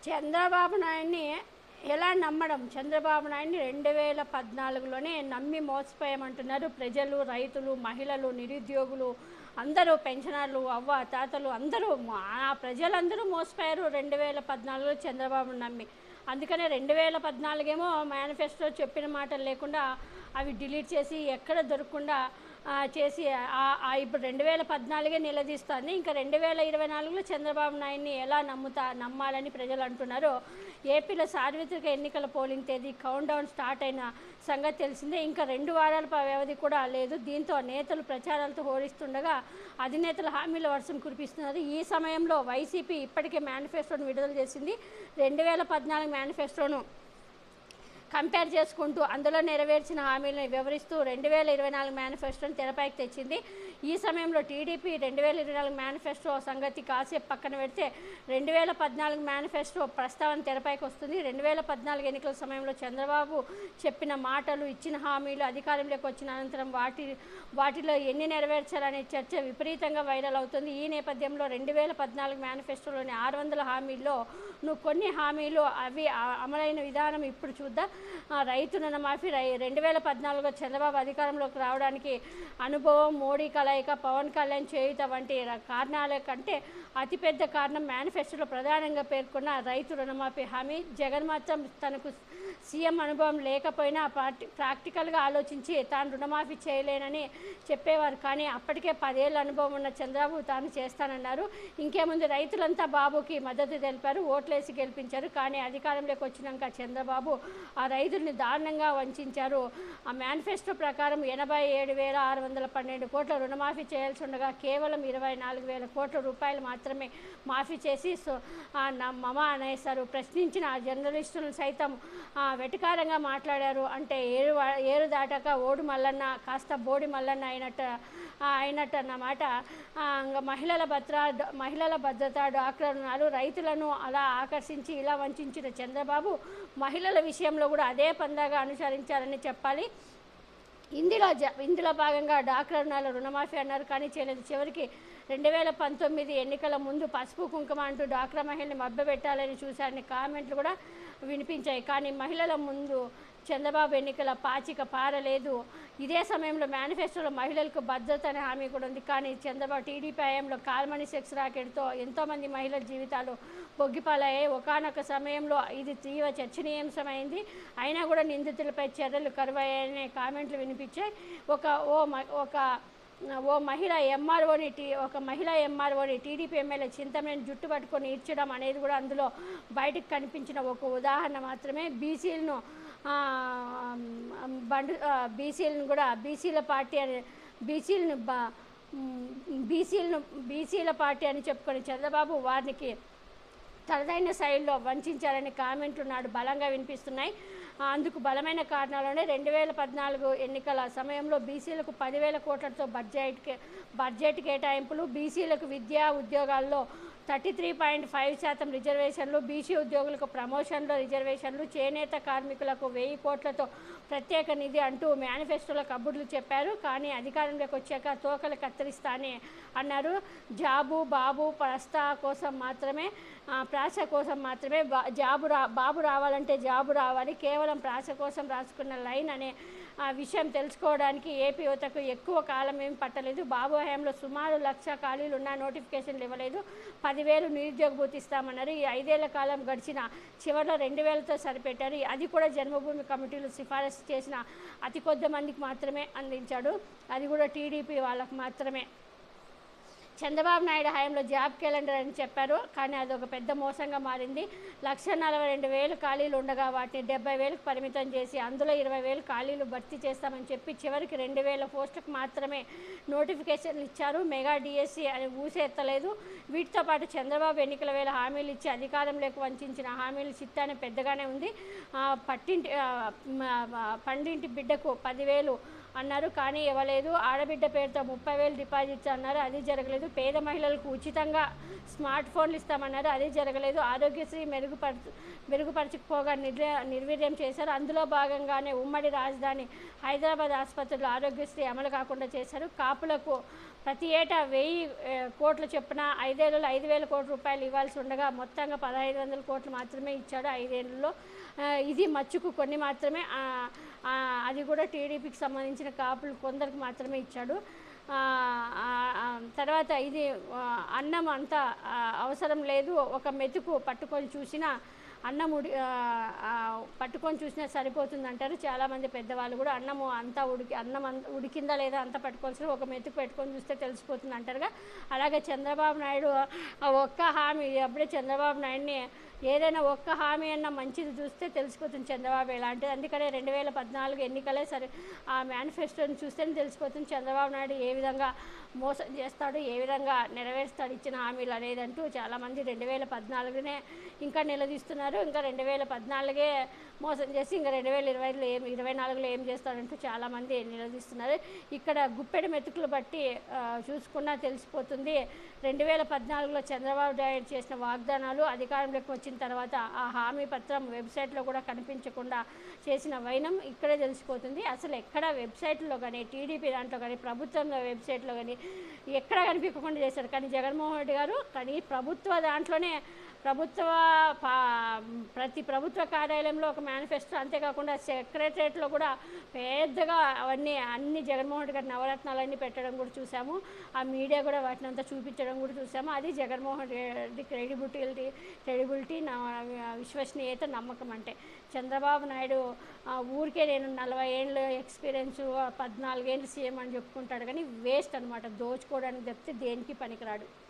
చంద్రబాబు నాయుడిని ఎలా నమ్మడం చంద్రబాబు నాయుడిని రెండు వేల పద్నాలుగులోనే నమ్మి మోసపోయామంటున్నారు ప్రజలు రైతులు మహిళలు నిరుద్యోగులు అందరూ పెన్షనర్లు అవ్వ తాతలు అందరూ మా ప్రజలందరూ మోసపోయారు రెండు వేల పద్నాలుగులో చంద్రబాబు నమ్మి అందుకనే రెండు వేల పద్నాలుగేమో మేనిఫెస్టో చెప్పిన మాటలు లేకుండా అవి డిలీట్ చేసి ఎక్కడ దొరకకుండా ఆ, చేసి ఆ- ఆ ఇప్పుడు రెండు వేల పద్నాలుగే నిలదీస్తుంది ఇంకా రెండు వేల ఇరవై నాలుగులో చంద్రబాబు నాయుడిని ఎలా నమ్ముతా నమ్మాలని ప్రజలు అంటున్నారు ఏపీలో సార్వత్రిక ఎన్నికల పోలింగ్ తేదీ కౌంట్ డౌన్ స్టార్ట్ అయిన సంగతి తెలిసిందే ఇంకా రెండు వారాల ప- వ్యవధి కూడా లేదు దీంతో నేతలు ప్రచారాలతో హోరిస్తుండగా అధినేతల హామీల వర్షం కురిపిస్తున్నారు ఈ సమయంలో వైసీపీ ఇప్పటికే మేనిఫెస్టోను విడుదల చేసింది రెండు వేల పద్నాలుగు మేనిఫెస్టోను కంపేర్ చేసుకుంటూ అందులో నెరవేర్చిన హామీలను వివరిస్తూ రెండు వేల ఇరవై నాలుగు మేనిఫెస్టోని తెరపైకి తెచ్చింది ఈ సమయంలో టీడీపీ రెండు వేల ఇరవై నాలుగు మేనిఫెస్టో సంగతి కాసేపు పక్కన పెడితే రెండు వేల పద్నాలుగు మేనిఫెస్టో ప్రస్తావన తెరపైకి వస్తుంది రెండు వేల పద్నాలుగు ఎన్నికల సమయంలో చంద్రబాబు చెప్పిన మాటలు ఇచ్చిన హామీలు అధికారంలోకి వచ్చిన అనంతరం వాటి వాటిలో ఎన్ని నెరవేర్చాలనే చర్చ విపరీతంగా వైరల్ అవుతుంది ఈ నేపథ్యంలో రెండు వేల పద్నాలుగు మేనిఫెస్టోలోని ఆరు వందల హామీల్లో నువ్వు కొన్ని హామీలు అవి ఆ- అమలైన విధానం ఇప్పుడు చూద్దాం ఆ, రైతు రుణమాఫీ రై రెండు వేల పద్నాలుగులో చంద్రబాబు అధికారంలోకి రావడానికి అనుభవం మోడీ కలయిక పవన్ కళ్యాణ్ చేయుత వంటి ర- కారణాల కంటే అతిపెద్ద కారణం మేనిఫెస్టోలో ప్రధానంగా పేర్కొన్న రైతు రుణమాఫీ హామీ జగన్ మాత్రం తనకు సీఎం అనుభవం లేకపోయినా పార్టీ ప్రాక్టికల్గా ఆలోచించి తాను రుణమాఫీ చేయలేనని చెప్పేవారు కానీ అప్పటికే పదేళ్ళ అనుభవం ఉన్న చంద్రబాబు తాను చేస్తానన్నారు ఇంకేముంది రైతులంతా బాబుకి మద్దతు తెలిపారు ఓట్లేసి గెలిపించారు కానీ అధికారంలోకి వచ్చినాక చంద్రబాబు ఆ రైతుల్ని దారుణంగా వంచారు ఆ మేనిఫెస్టో ప్రకారం ఎనభై ఏడు వేల ఆరు వందల పన్నెండు కోట్ల రుణమాఫీ చేయాల్సి ఉండగా కేవలం ఇరవై నాలుగు వేల కోట్ల రూపాయలు మాత్రమే మాఫీ చేసి సో ఆ నా- మమ అనేసారు ప్రశ్నించిన ఆ జర్నలిస్టులను సైతం ఆ, వెటకారంగా మాట్లాడారు అంటే ఏరు వా- ఏరు దాటాక ఓడు మల్లన్న కాస్త బోడి మల్లన్న అయినట్టు ఆ, అయినట్టు అన్నమాట ఆ, ఇంక మహిళల భద్ర మహిళల భద్రత డాక్టర్ రుణాలు రైతులను అలా ఆకర్షించి ఇలా వంచిన చంద్రబాబు మహిళల విషయంలో కూడా అదే పందాగా అనుసరించారని చెప్పాలి ఇందులో జ ఇందులో భాగంగా డాక్టర్ రుణాల రుణమాఫీ అన్నారు కానీ చేయలేదు చివరికి రెండు వేల పంతొమ్మిది ఎన్నికల ముందు పసుపు కుంకుమ అంటూ డాక్రా మహిళని మభ్యపెట్టాలని చూశారని కామెంట్లు కూడా వినిపించాయి కానీ మహిళల ముందు చంద్రబాబు ఎన్నికల పాచిక పారలేదు ఇదే సమయంలో మేనిఫెస్టోలో మహిళలకు భద్రత అనే హామీ కూడా ఉంది కానీ చంద్రబాబు టీడీపీ హయాంలో కాల్మణి సెక్స్ రాకెట్తో ఎంతోమంది మహిళల జీవితాలు బొగ్గిపాలయ్యాయి ఒకనొక సమయంలో ఇది తీవ్ర చర్చనీయాంశమైంది అయినా కూడా నిందితులపై చర్యలు కరువయ్యాయనే కామెంట్లు వినిపించాయి ఒక ఓ మ- ఒక ఓ మహిళ ఎంఆర్ఓని టీ ఒక మహిళ ఎంఆర్ఓని టీడీపీ ఎమ్మెల్యే చింతమనేని జుట్టు పట్టుకొని ఈడ్చడం అనేది కూడా అందులో బయటకు కనిపించిన ఒక ఉదాహరణ మాత్రమే బీసీలను బండు బీసీలను కూడా బీసీల పార్టీ అని బీసీలను బ బీసీలను బీసీల పార్టీ అని చెప్పుకొని చంద్రబాబు వారికి తనదైన శైలిలో వంచారని కామెంట్లు నాడు బలంగా వినిపిస్తున్నాయి ఆ, అందుకు బలమైన కారణాలనే రెండు వేల పద్నాలుగు ఎన్నికల సమయంలో బీసీలకు పదివేల కోట్లతో బడ్జెట్ కే- బడ్జెట్ కేటాయింపులు బీసీలకు విద్యా ఉద్యోగాల్లో థర్టీ త్రీ పాయింట్ ఫైవ్ శాతం రిజర్వేషన్లు బీసీ ఉద్యోగులకు ప్రమోషన్లు రిజర్వేషన్లు చేనేత కార్మికులకు వెయ్యి కోట్లతో ప్రత్యేక నిధి అంటూ మేనిఫెస్టోలో కబుర్లు చెప్పారు కానీ అధికారంలోకి వచ్చాక తోకలు కత్తిరిస్తా అని అన్నారు జాబు బాబు ప్రస్తా కోసం మాత్రమే ఆ, ప్రాస కోసం మాత్రమే బా- జాబు రా బాబు రావాలంటే జాబు రావాలి కేవలం ప్రాస కోసం రాసుకున్న లైన్ అనే ఆ విషయం తెలుసుకోవడానికి ఏపీ యువతకు ఎక్కువ కాలం ఏం పట్టలేదు బాబు హయాంలో సుమారు లక్ష ఖాళీలు ఉన్న నోటిఫికేషన్లు ఇవ్వలేదు పదివేలు నిరుద్యోగ భూతి ఇస్తామన్నారు ఈ ఐదేళ్ల కాలం గడిచిన చివరిలో రెండు వేలతో సరిపెట్టారు అది కూడా జన్మభూమి కమిటీలు సిఫారసు చేసిన అతి కొద్ది మందికి మాత్రమే అందించాడు అది కూడా టీడీపీ వాళ్ళకు మాత్రమే చంద్రబాబు నాయుడు హయాంలో జాబ్ క్యాలెండర్ అని చెప్పారు కానీ అది ఒక పెద్ద మోసంగా మారింది లక్ష నలభై రెండు వేలు ఖాళీలు ఉండగా వాటిని డెబ్బై వేలకు పరిమితం చేసి అందులో ఇరవై వేలు ఖాళీలు భర్తీ చేస్తామని చెప్పి చివరికి రెండు వేల పోస్టులకు మాత్రమే నోటిఫికేషన్లు ఇచ్చారు మెగా డిఎస్సి అని ఊసెత్తలేదు వీటితో పాటు చంద్రబాబు ఎన్నికల వేళ హామీలు ఇచ్చి అధికారంలోకి వంచిన హామీలు చిత్తాన్ని పెద్దగానే ఉంది ఆ, పట్టింటి ఆ, మ- మ- పండింటి బిడ్డకు పదివేలు అన్నారు కానీ ఇవ్వలేదు ఆడబిడ్డ పేరుతో ముప్పై వేలు డిపాజిట్స్ అన్నారు అది జరగలేదు పేద మహిళలకు ఉచితంగా స్మార్ట్ ఫోన్లు ఇస్తామన్నారు అది జరగలేదు ఆరోగ్యశ్రీ మెరుగుపరచు మెరుగుపరచకపోగా నిర్వ నిర్వీర్యం చేశారు అందులో భాగంగానే ఉమ్మడి రాజధాని హైదరాబాద్ ఆసుపత్రిలో ఆరోగ్యశ్రీ అమలు కాకుండా చేశారు కాపులకు ప్రతి ఏటా వెయ్యి ఏ, కోట్ల చొప్పున ఐదేళ్లలో ఐదు వేల కోట్ల రూపాయలు ఇవ్వాల్సి ఉండగా మొత్తంగా పదహైదు వందల కోట్లు మాత్రమే ఇచ్చాడు ఐదేళ్లలో ఆ, ఇది మచ్చుకు కొన్ని మాత్రమే ఆ, ఆ, అది కూడా టీడీపీకి సంబంధించిన కాపులు కొందరికి మాత్రమే ఇచ్చాడు ఆ, ఆ, ఆ, తర్వాత ఇది ఆ, అన్నం అంత ఆ, అవసరం లేదు ఒక మెతుకు పట్టుకొని చూసినా అన్నం ఉడి ఆ, ఆ, పట్టుకొని చూసినా సరిపోతుంది అంటారు చాలామంది పెద్దవాళ్ళు కూడా అన్నము అంతా ఉడికి అన్నం అంత ఉడికిందా లేదా అంత పట్టుకోవాల్సిన ఒక మెతుకు పెట్టుకొని చూస్తే తెలిసిపోతుంది అంటారుగా అలాగే చంద్రబాబు నాయుడు ఆ ఒక్క హామీ అప్పుడే చంద్రబాబు నాయుడిని ఏదైనా ఒక్క హామీ అన్న మంచిది చూస్తే తెలిసిపోతుంది చంద్రబాబు ఎలాంటిది అందుకనే రెండు వేల పద్నాలుగు ఎన్నికలే సరే ఆ మేనిఫెస్టోని చూస్తేనే తెలిసిపోతుంది చంద్రబాబు నాయుడు ఏ విధంగా మోసం చేస్తాడు ఏ విధంగా నెరవేరుస్తాడు ఇచ్చిన హామీలు అనేది అంటూ చాలామంది రెండు వేల పద్నాలుగునే ఇంకా నిలదీస్తున్నారు ఇంకా రెండు వేల పద్నాలుగే మోసం చేసి ఇంకా రెండు వేల ఇరవైలో ఏం ఇరవై నాలుగులో ఏం చేస్తాడంటూ చాలామంది నిలదీస్తున్నారు ఇక్కడ గుప్పెడి మెతుకులు బట్టి ఆ, చూసుకున్నా తెలిసిపోతుంది రెండు వేల పద్నాలుగులో చంద్రబాబు నాయుడు చేసిన వాగ్దానాలు అధికారంలోకి వచ్చిన తర్వాత ఆ హామీ పత్రం వెబ్సైట్లో కూడా కనిపించకుండా చేసిన వైనం ఇక్కడే తెలిసిపోతుంది అసలు ఎక్కడ వెబ్సైట్లో కానీ టీడీపీ దాంట్లో కానీ ప్రభుత్వం వెబ్సైట్లో కానీ ఎక్కడ కనిపించకుండా చేశారు కానీ జగన్మోహన్ రెడ్డి గారు కానీ ప్రభుత్వ దాంట్లోనే ప్రభుత్వ పా- ప్రతి ప్రభుత్వ కార్యాలయంలో ఒక మేనిఫెస్టో అంతేకాకుండా సెక్రటరేట్లో కూడా పెద్దగా అవన్నీ అన్ని జగన్మోహన్ రెడ్డి గారి నవరత్నాలన్నీ పెట్టడం కూడా చూసాము ఆ మీడియా కూడా వాటిని అంతా చూపించడం కూడా చూసాము అది జగన్మోహన్ రెడ్డి క్రెడిబిలిటీ క్రెడిబిలిటీ నా విశ్వసనీయత నమ్మకం అంటే చంద్రబాబు నాయుడు ఆ, ఊరికే నేను నలభై ఏళ్ళు ఎక్స్పీరియన్స్ పద్నాలుగేళ్ళు సీఎం అని చెప్పుకుంటాడు కానీ వేస్ట్ అనమాట దోచుకోవడానికి తప్పితే దేనికి పనికిరాడు